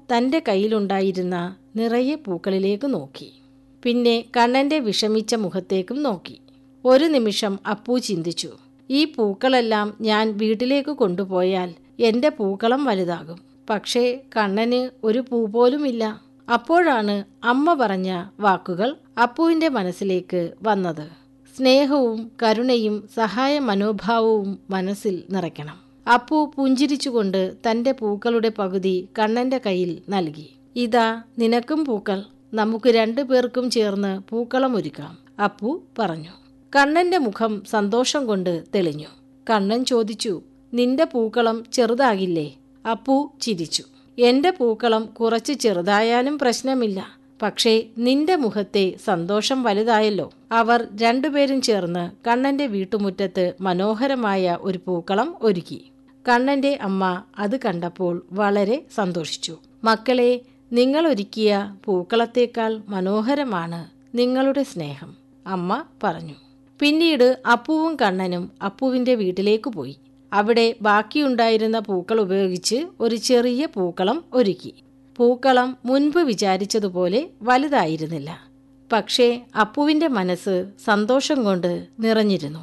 തന്റെ കയ്യിലുണ്ടായിരുന്ന നിറയെ പൂക്കളിലേക്ക് നോക്കി പിന്നെ കണ്ണന്റെ വിഷമിച്ച മുഖത്തേക്കും നോക്കി ഒരു നിമിഷം അപ്പു ചിന്തിച്ചു ഈ പൂക്കളെല്ലാം ഞാൻ വീട്ടിലേക്ക് കൊണ്ടുപോയാൽ എന്റെ പൂക്കളം വലുതാകും പക്ഷേ കണ്ണന് ഒരു പൂ പോലുമില്ല അപ്പോഴാണ് അമ്മ പറഞ്ഞ വാക്കുകൾ അപ്പുവിന്റെ മനസ്സിലേക്ക് വന്നത് സ്നേഹവും കരുണയും സഹായ മനോഭാവവും മനസ്സിൽ നിറയ്ക്കണം അപ്പു പുഞ്ചിരിച്ചുകൊണ്ട് തന്റെ പൂക്കളുടെ പകുതി കണ്ണന്റെ കയ്യിൽ നൽകി ഇതാ നിനക്കും പൂക്കൾ നമുക്ക് രണ്ടു പേർക്കും ചേർന്ന് പൂക്കളം ഒരുക്കാം അപ്പു പറഞ്ഞു കണ്ണന്റെ മുഖം സന്തോഷം കൊണ്ട് തെളിഞ്ഞു കണ്ണൻ ചോദിച്ചു നിന്റെ പൂക്കളം ചെറുതാകില്ലേ അപ്പു ചിരിച്ചു എന്റെ പൂക്കളം കുറച്ച് ചെറുതായാലും പ്രശ്നമില്ല പക്ഷേ നിന്റെ മുഖത്തെ സന്തോഷം വലുതായല്ലോ അവർ രണ്ടുപേരും ചേർന്ന് കണ്ണന്റെ വീട്ടുമുറ്റത്ത് മനോഹരമായ ഒരു പൂക്കളം ഒരുക്കി കണ്ണന്റെ അമ്മ അത് കണ്ടപ്പോൾ വളരെ സന്തോഷിച്ചു മക്കളെ നിങ്ങൾ ഒരുക്കിയ പൂക്കളത്തേക്കാൾ മനോഹരമാണ് നിങ്ങളുടെ സ്നേഹം അമ്മ പറഞ്ഞു പിന്നീട് അപ്പുവും കണ്ണനും അപ്പുവിന്റെ വീട്ടിലേക്ക് പോയി അവിടെ ബാക്കിയുണ്ടായിരുന്ന പൂക്കൾ ഉപയോഗിച്ച് ഒരു ചെറിയ പൂക്കളം ഒരുക്കി പൂക്കളം മുൻപ് വിചാരിച്ചതുപോലെ വലുതായിരുന്നില്ല പക്ഷേ അപ്പുവിന്റെ മനസ്സ് സന്തോഷം കൊണ്ട് നിറഞ്ഞിരുന്നു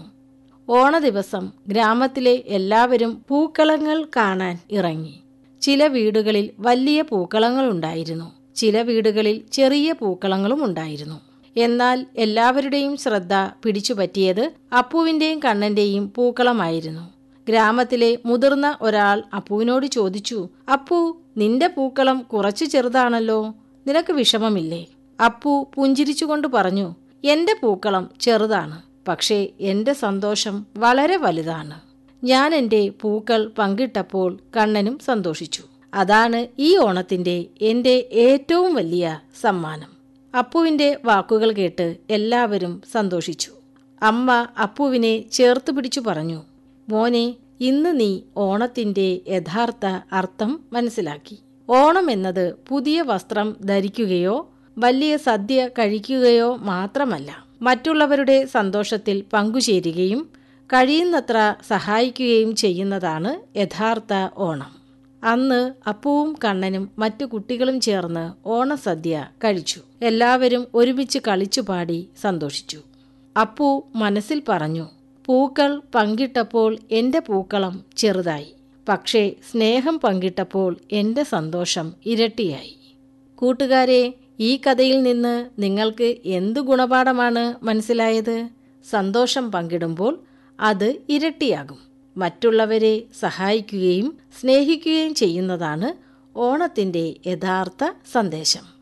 ഓണ ദിവസം ഗ്രാമത്തിലെ എല്ലാവരും പൂക്കളങ്ങൾ കാണാൻ ഇറങ്ങി ചില വീടുകളിൽ വലിയ പൂക്കളങ്ങൾ ഉണ്ടായിരുന്നു ചില വീടുകളിൽ ചെറിയ പൂക്കളങ്ങളും ഉണ്ടായിരുന്നു എന്നാൽ എല്ലാവരുടെയും ശ്രദ്ധ പിടിച്ചുപറ്റിയത് അപ്പുവിന്റെയും കണ്ണന്റെയും പൂക്കളമായിരുന്നു ഗ്രാമത്തിലെ മുതിർന്ന ഒരാൾ അപ്പുവിനോട് ചോദിച്ചു അപ്പു നിന്റെ പൂക്കളം കുറച്ചു ചെറുതാണല്ലോ നിനക്ക് വിഷമമില്ലേ അപ്പു പുഞ്ചിരിച്ചുകൊണ്ട് പറഞ്ഞു എന്റെ പൂക്കളം ചെറുതാണ് പക്ഷേ എന്റെ സന്തോഷം വളരെ വലുതാണ് ഞാൻ എൻ്റെ പൂക്കൾ പങ്കിട്ടപ്പോൾ കണ്ണനും സന്തോഷിച്ചു അതാണ് ഈ ഓണത്തിന്റെ എൻ്റെ ഏറ്റവും വലിയ സമ്മാനം അപ്പുവിന്റെ വാക്കുകൾ കേട്ട് എല്ലാവരും സന്തോഷിച്ചു അമ്മ അപ്പുവിനെ ചേർത്ത് പിടിച്ചു പറഞ്ഞു മോനെ ഇന്ന് നീ ഓണത്തിന്റെ യഥാർത്ഥ അർത്ഥം മനസ്സിലാക്കി ഓണം എന്നത് പുതിയ വസ്ത്രം ധരിക്കുകയോ വലിയ സദ്യ കഴിക്കുകയോ മാത്രമല്ല മറ്റുള്ളവരുടെ സന്തോഷത്തിൽ പങ്കുചേരുകയും കഴിയുന്നത്ര സഹായിക്കുകയും ചെയ്യുന്നതാണ് യഥാർത്ഥ ഓണം അന്ന് അപ്പുവും കണ്ണനും മറ്റു കുട്ടികളും ചേർന്ന് ഓണസദ്യ കഴിച്ചു എല്ലാവരും ഒരുമിച്ച് കളിച്ചു പാടി സന്തോഷിച്ചു അപ്പു മനസ്സിൽ പറഞ്ഞു പൂക്കൾ പങ്കിട്ടപ്പോൾ എൻ്റെ പൂക്കളം ചെറുതായി പക്ഷേ സ്നേഹം പങ്കിട്ടപ്പോൾ എൻ്റെ സന്തോഷം ഇരട്ടിയായി കൂട്ടുകാരെ ഈ കഥയിൽ നിന്ന് നിങ്ങൾക്ക് എന്തു ഗുണപാഠമാണ് മനസ്സിലായത് സന്തോഷം പങ്കിടുമ്പോൾ അത് ഇരട്ടിയാകും മറ്റുള്ളവരെ സഹായിക്കുകയും സ്നേഹിക്കുകയും ചെയ്യുന്നതാണ് ഓണത്തിൻ്റെ യഥാർത്ഥ സന്ദേശം